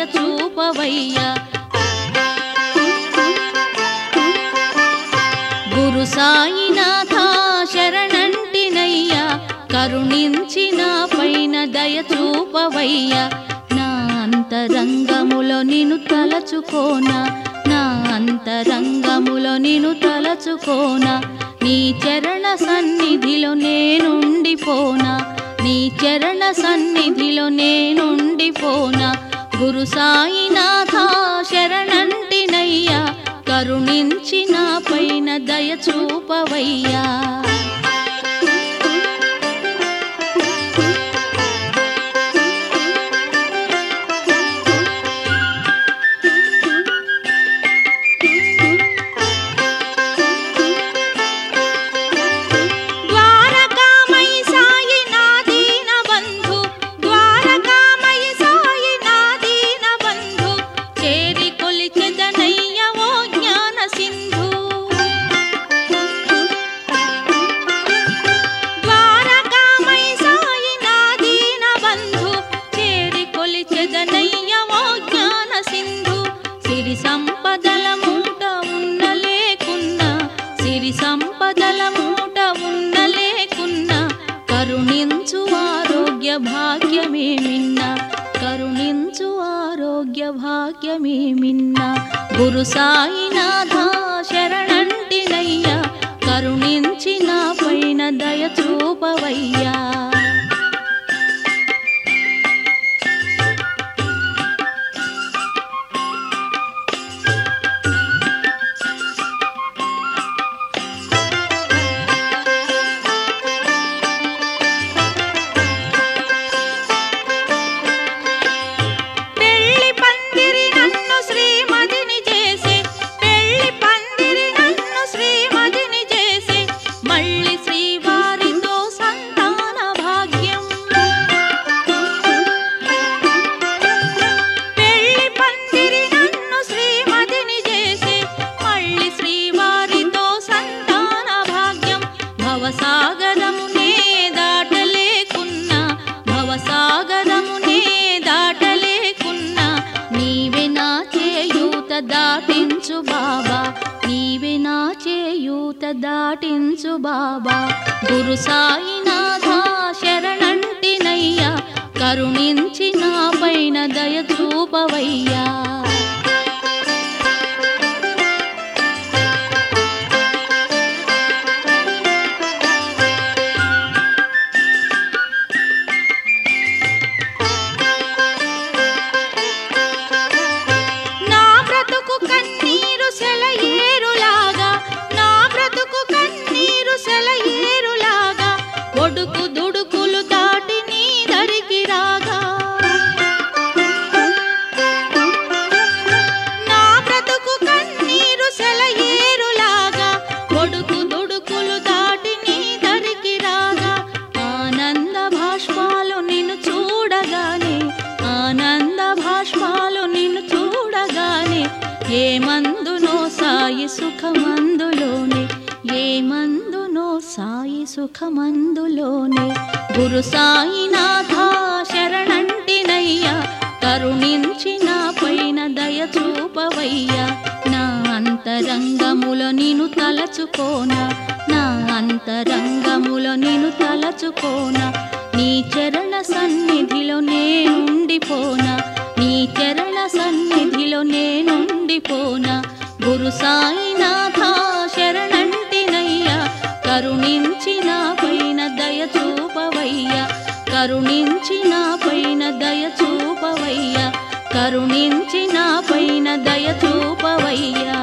చూపవయ్యా గురు సాయినాథ శరణంటినయ్యా కరుణించిన పైన దయ చూపవయ్యా నా అంతరంగములో నిన్ను తలచుకోనా నా అంతరంగములో నిన్ను తలచుకోనా నీ చరణ సన్నిధిలో నేనుండిపోనా నీ చరణ సన్నిధిలో నేనుండిపోనా గురు సాయినాథ శరణంటినయ్యా కరుణించి నా పైన దయ చూపవయ్యా ద్వారకామై సాయి నా దీన బంధు ద్వారకామై సాయి నా దీన బంధు చేరి కొలిచెదనయ్య ఓ జ్ఞాన సింధు ద్వారకామై సాయి నా దీన బంధు చేరి కొలిచెదనయ్య ఓ జ్ఞాన సింధు సిరి సంపదల మూట ఉన్న లేకున్నా సిరి సంపదల మూట ఉన్న లేకున్నా కరుణించు ఆరోగ్య భాగ్యమే మిన్న కరుణించు ఆరోగ్య భాగ్యమే మిన్న గురు సాయినాథ శరణంటినయ్యా కరుణించి నా పైన దయ చూపవయ్యా పెళ్లి పందిరి నన్ను శ్రీమతిని చేసి పెళ్లి పందిరి నన్ను శ్రీమతిని చేసి మళ్ళీ శ్రీవారితో సంతాన భాగ్యం పెళ్లి పందిరి నన్ను శ్రీమతిని చేసి మళ్ళీ శ్రీవారితో సంతాన భాగ్యం భవసాగరమునే దాటలేకున్నా భవసాగరమునే దాటలేకున్నా నీవే నా చేయూత దాటించు బాబా నీవే నా చేయూత దాటించు బాబా గురు సాయినాథ శరణంటినయ్యా కరుణించి నా పైన దయ చూపవయ్యా నా బ్రతుకు కన్నీరు సెలయేరులాగా నా బ్రతుకు కన్నీరు సెలయేరులాగా ఒడుకు దుడుకులు దాటి నీ దరికి రాగా నా బ్రతుకు కన్నీరు సెలయేరులాగా ఒడుకు దుడుకులు దాటి నీ దరికి రాగా ఆనంద భాష్పాలు నిన్ను చూడగానే ఆనంద భాష్పాలు నిన్ను చూడగానే ఏ మందునో సాయి సుఖమందులోనే ఏ మందునో సాయి సుఖమందులోనే గురు సాయినాథ శరణంటినయ్యా కరుణించి నా పైన దయ చూపవయ్యా నా అంతరంగముల నిన్ను తలచుకోనా నా అంతరంగముల నిన్ను తలచుకోనా నీ చరణ సన్నిధిలో నేనుండిపోనా నీ చరణ సన్నిధిలో నేనుండిపోనా గురు సాయినాథ శరణంటినయ్యా కరుణించి నా పైన దయ చూపవయ్యా కరుణించి నా పైన దయ చూపవయ్యా కరుణించి నా పైన దయ చూపవయ్యా